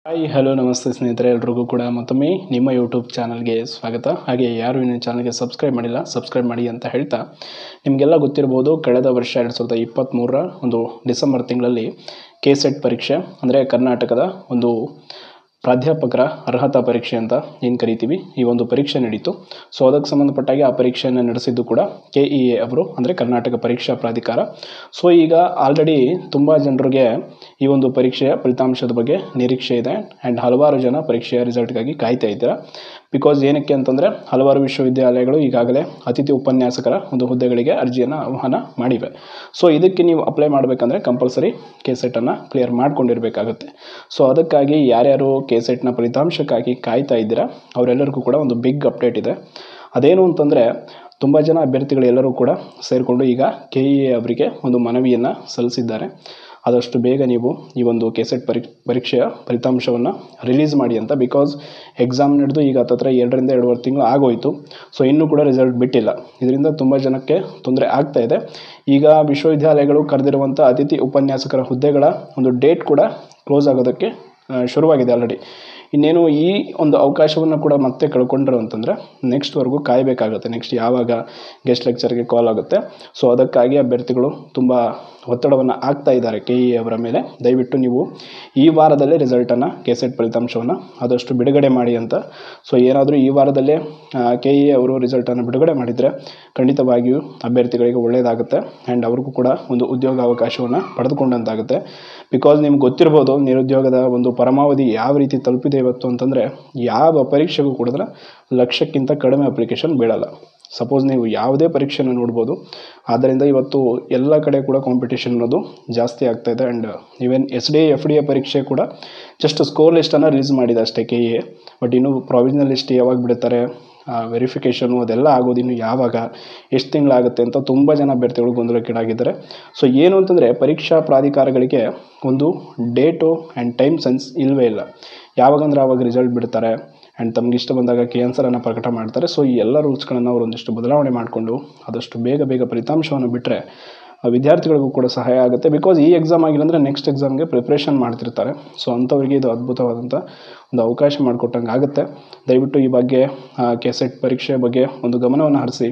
hi hello ನಮಸ್ತೆ ಸ್ನೇಹಿತರೆ ಎಲ್ರಿಗೂ ಕೂಡ ಮತ್ತೊಮ್ಮೆ ನಿಮ್ಮ ಯೂಟ್ಯೂಬ್ ಚಾನಲ್ಗೆ ಸ್ವಾಗತ ಹಾಗೆ ಯಾರು ಇನ್ನೂ ಚಾನಲ್ಗೆ ಸಬ್ಸ್ಕ್ರೈಬ್ ಮಾಡಿಲ್ಲ ಸಬ್ಸ್ಕ್ರೈಬ್ ಮಾಡಿ ಅಂತ ಹೇಳ್ತಾ ನಿಮಗೆಲ್ಲ ಗೊತ್ತಿರ್ಬೋದು ಕಳೆದ ವರ್ಷ ಎರಡು ಸಾವಿರದ ಇಪ್ಪತ್ತ್ಮೂರರ ಒಂದು ಡಿಸೆಂಬರ್ ತಿಂಗಳಲ್ಲಿ ಕೆ ಸೆಟ್ ಪರೀಕ್ಷೆ ಅಂದರೆ ಕರ್ನಾಟಕದ ಒಂದು ಪ್ರಾಧ್ಯಾಪಕರ ಅರ್ಹತಾ ಪರೀಕ್ಷೆ ಅಂತ ಏನು ಕರಿತೀವಿ ಈ ಒಂದು ಪರೀಕ್ಷೆ ನಡೀತು ಸೊ ಅದಕ್ಕೆ ಸಂಬಂಧಪಟ್ಟಾಗೆ ಆ ಪರೀಕ್ಷೆಯನ್ನು ನಡೆಸಿದ್ದು ಕೂಡ ಕೆ ಇ ಎ ಅವರು ಅಂದರೆ ಕರ್ನಾಟಕ ಪರೀಕ್ಷಾ ಪ್ರಾಧಿಕಾರ ಸೊ ಈಗ ಆಲ್ರೆಡಿ ತುಂಬ ಜನರಿಗೆ ಈ ಒಂದು ಪರೀಕ್ಷೆಯ ಫಲಿತಾಂಶದ ಬಗ್ಗೆ ನಿರೀಕ್ಷೆ ಇದೆ ಆ್ಯಂಡ್ ಹಲವಾರು ಜನ ಪರೀಕ್ಷೆಯ ರಿಸಲ್ಟ್ಗಾಗಿ ಕಾಯ್ತಾ ಇದ್ದೀರಾ ಬಿಕಾಸ್ ಏನಕ್ಕೆ ಅಂತಂದರೆ ಹಲವಾರು ವಿಶ್ವವಿದ್ಯಾಲಯಗಳು ಈಗಾಗಲೇ ಅತಿಥಿ ಉಪನ್ಯಾಸಕರ ಒಂದು ಹುದ್ದೆಗಳಿಗೆ ಅರ್ಜಿಯನ್ನು ಆಹ್ವಾನ ಮಾಡಿವೆ ಸೊ ಇದಕ್ಕೆ ನೀವು ಅಪ್ಲೈ ಮಾಡಬೇಕಂದ್ರೆ ಕಂಪಲ್ಸರಿ ಕೆ ಸೆಟನ್ನು ಕ್ಲಿಯರ್ ಮಾಡ್ಕೊಂಡಿರಬೇಕಾಗುತ್ತೆ ಸೊ ಅದಕ್ಕಾಗಿ ಯಾರ್ಯಾರು ಕೆ ಸೆಟ್ನ ಫಲಿತಾಂಶಕ್ಕಾಗಿ ಕಾಯ್ತಾ ಇದ್ದೀರಾ ಅವರೆಲ್ಲರಿಗೂ ಕೂಡ ಒಂದು ಬಿಗ್ ಅಪ್ಡೇಟ್ ಇದೆ ಅದೇನು ಅಂತಂದರೆ ತುಂಬ ಜನ ಅಭ್ಯರ್ಥಿಗಳು ಎಲ್ಲರೂ ಕೂಡ ಸೇರಿಕೊಂಡು ಈಗ ಕೆ ಇ ಎ ಅವರಿಗೆ ಒಂದು ಮನವಿಯನ್ನು ಸಲ್ಲಿಸಿದ್ದಾರೆ ಆದಷ್ಟು ಬೇಗ ನೀವು ಈ ಒಂದು ಕೆ ಸೆಟ್ ಪರೀ ಪರೀಕ್ಷೆಯ ಫಲಿತಾಂಶವನ್ನು ರಿಲೀಸ್ ಮಾಡಿ ಅಂತ ಬಿಕಾಸ್ ಎಕ್ಸಾಮ್ ನಡೆದು ಈಗ ಹತ್ತತ್ರ ಎರಡರಿಂದ ಎರಡೂವರೆ ತಿಂಗಳು ಆಗೋಯಿತು ಸೊ ಇನ್ನೂ ಕೂಡ ರಿಸಲ್ಟ್ ಬಿಟ್ಟಿಲ್ಲ ಇದರಿಂದ ತುಂಬ ಜನಕ್ಕೆ ತೊಂದರೆ ಆಗ್ತಾ ಇದೆ ಈಗ ವಿಶ್ವವಿದ್ಯಾಲಯಗಳು ಕರೆದಿರುವಂಥ ಅತಿಥಿ ಉಪನ್ಯಾಸಕರ ಹುದ್ದೆಗಳ ಒಂದು ಡೇಟ್ ಕೂಡ ಕ್ಲೋಸ್ ಆಗೋದಕ್ಕೆ ಆ, ಶುರುವಾಗಿದೆ ಆಲ್ರೆಡಿ ಇನ್ನೇನು ಈ ಒಂದು ಅವಕಾಶವನ್ನು ಕೂಡ ಮತ್ತೆ ಕಳ್ಕೊಂಡ್ರು ಅಂತಂದರೆ ನೆಕ್ಸ್ಟ್ವರೆಗೂ ಕಾಯಬೇಕಾಗುತ್ತೆ ನೆಕ್ಸ್ಟ್ ಯಾವಾಗ ಗೆಸ್ಟ್ ಲೆಕ್ಚರ್ಗೆ ಕಾಲ್ ಆಗುತ್ತೆ ಸೊ ಅದಕ್ಕಾಗಿ ಅಭ್ಯರ್ಥಿಗಳು ತುಂಬ ಒತ್ತಡವನ್ನು ಹಾಕ್ತಾ ಇದ್ದಾರೆ ಕೆ ಇ ಅವರ ಮೇಲೆ ದಯವಿಟ್ಟು ನೀವು ಈ ವಾರದಲ್ಲೇ ರಿಸಲ್ಟನ್ನು ಕೆ ಸೆಟ್ ಫಲಿತಾಂಶವನ್ನು ಆದಷ್ಟು ಬಿಡುಗಡೆ ಮಾಡಿ ಅಂತ ಸೊ ಏನಾದರೂ ಈ ವಾರದಲ್ಲೇ ಕೆ ಇ ಅವರು ರಿಸಲ್ಟನ್ನು ಬಿಡುಗಡೆ ಮಾಡಿದರೆ ಖಂಡಿತವಾಗಿಯೂ ಅಭ್ಯರ್ಥಿಗಳಿಗೆ ಒಳ್ಳೆಯದಾಗುತ್ತೆ ಆ್ಯಂಡ್ ಅವ್ರಿಗೂ ಕೂಡ ಒಂದು ಉದ್ಯೋಗ ಅವಕಾಶವನ್ನು ಪಡೆದುಕೊಂಡಂತಾಗುತ್ತೆ ಬಿಕಾಸ್ ನಿಮ್ಗೆ ಗೊತ್ತಿರ್ಬೋದು ನಿರುದ್ಯೋಗದ ಒಂದು ಪರಮಾವಧಿ ಯಾವ ರೀತಿ ತಲುಪಿದೆ ಇವತ್ತು ಅಂತಂದರೆ ಯಾವ ಪರೀಕ್ಷೆಗೂ ಕೂಡ ಲಕ್ಷಕ್ಕಿಂತ ಕಡಿಮೆ ಅಪ್ಲಿಕೇಶನ್ ಬೀಳಲ್ಲ ಸಪೋಸ್ ನೀವು ಯಾವುದೇ ಪರೀಕ್ಷೆನ ನೋಡ್ಬೋದು ಆದ್ದರಿಂದ ಇವತ್ತು ಎಲ್ಲ ಕಡೆ ಕೂಡ ಕಾಂಪಿಟೇಷನ್ ಅನ್ನೋದು ಜಾಸ್ತಿ ಆಗ್ತಾ ಇದೆ and even S D F D A ಪರೀಕ್ಷೆ ಕೂಡ ಜಸ್ಟ್ ಸ್ಕೋರ್ ಲಿಸ್ಟನ್ನು ರಿಲೀಸ್ ಮಾಡಿದೆ ಅಷ್ಟೇ ಕೆ ಎ ಬಟ್ ಇನ್ನು ಪ್ರಾವಿಷನಲ್ ಲಿಸ್ಟ್ ಯಾವಾಗ ಬಿಡ್ತಾರೆ ವೆರಿಫಿಕೇಷನು ಅದೆಲ್ಲ ಆಗೋದು ಇನ್ನು ಯಾವಾಗ ಎಷ್ಟು ತಿಂಗಳಾಗುತ್ತೆ ಅಂತ ತುಂಬ ಜನ ಅಭ್ಯರ್ಥಿಗಳು ಗೊಂದಲಕ್ಕೀಡಾಗಿದ್ದಾರೆ ಸೊ ಏನು ಅಂತಂದರೆ ಪರೀಕ್ಷಾ ಪ್ರಾಧಿಕಾರಗಳಿಗೆ ಒಂದು ಡೇಟು ಆ್ಯಂಡ್ ಟೈಮ್ ಸೆನ್ಸ್ ಇಲ್ಲವೇ ಇಲ್ಲ ಯಾವಾಗಂದ್ರೆ ಆವಾಗ ರಿಸಲ್ಟ್ ಬಿಡ್ತಾರೆ ಆ್ಯಂಡ್ ತಮ್ಗೆ ಇಷ್ಟ ಬಂದಾಗ ಕ್ಯಾನ್ಸರನ್ನು ಪ್ರಕಟ ಮಾಡ್ತಾರೆ ಸೊ ಈ ಎಲ್ಲ ರೂಲ್ಸ್ಗಳನ್ನು ಅವರು ಒಂದಿಷ್ಟು ಬದಲಾವಣೆ ಮಾಡಿಕೊಂಡು ಆದಷ್ಟು ಬೇಗ ಬೇಗ ಫಲಿತಾಂಶವನ್ನು ಬಿಟ್ಟರೆ ವಿದ್ಯಾರ್ಥಿಗಳಿಗೂ ಕೂಡ ಸಹಾಯ ಆಗುತ್ತೆ ಬಿಕಾಸ್ ಈ ಎಕ್ಸಾಮ್ ಆಗಿಲ್ಲ ಅಂದರೆ ನೆಕ್ಸ್ಟ್ ಎಕ್ಸಾಮ್ಗೆ ಪ್ರಿಪ್ರೇಷನ್ ಮಾಡ್ತಿರ್ತಾರೆ ಸೊ ಅಂಥವ್ರಿಗೆ ಇದು ಅದ್ಭುತವಾದಂಥ ಒಂದು ಅವಕಾಶ ಮಾಡಿಕೊಟ್ಟಂಗೆ ಆಗುತ್ತೆ ದಯವಿಟ್ಟು ಈ ಬಗ್ಗೆ ಕೆ ಸೆಟ್ ಪರೀಕ್ಷೆ ಬಗ್ಗೆ ಒಂದು ಗಮನವನ್ನು ಹರಿಸಿ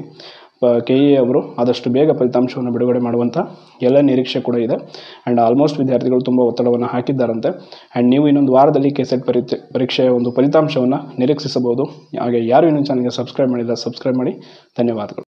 ಕೆ ಇ ಅವರು ಆದಷ್ಟು ಬೇಗ ಫಲಿತಾಂಶವನ್ನು ಬಿಡುಗಡೆ ಮಾಡುವಂಥ ಎಲ್ಲ ನಿರೀಕ್ಷೆ ಕೂಡ ಇದೆ ಆ್ಯಂಡ್ ಆಲ್ಮೋಸ್ಟ್ ವಿದ್ಯಾರ್ಥಿಗಳು ತುಂಬ ಒತ್ತಡವನ್ನು ಹಾಕಿದ್ದಾರಂತೆ ಆ್ಯಂಡ್ ನೀವು ಇನ್ನೊಂದು ವಾರದಲ್ಲಿ ಕೆ ಸೆಟ್ ಪರೀಕ್ಷೆ ಪರೀಕ್ಷೆಯ ಒಂದು ಫಲಿತಾಂಶವನ್ನು ನಿರೀಕ್ಷಿಸಬಹುದು ಹಾಗೆ ಯಾರು ಇನ್ನೂ ಚಾನಲ್ಗೆ ಸಬ್ಸ್ಕ್ರೈಬ್ ಮಾಡಿಲ್ಲ ಸಬ್ಸ್ಕ್ರೈಬ್ ಮಾಡಿ ಧನ್ಯವಾದಗಳು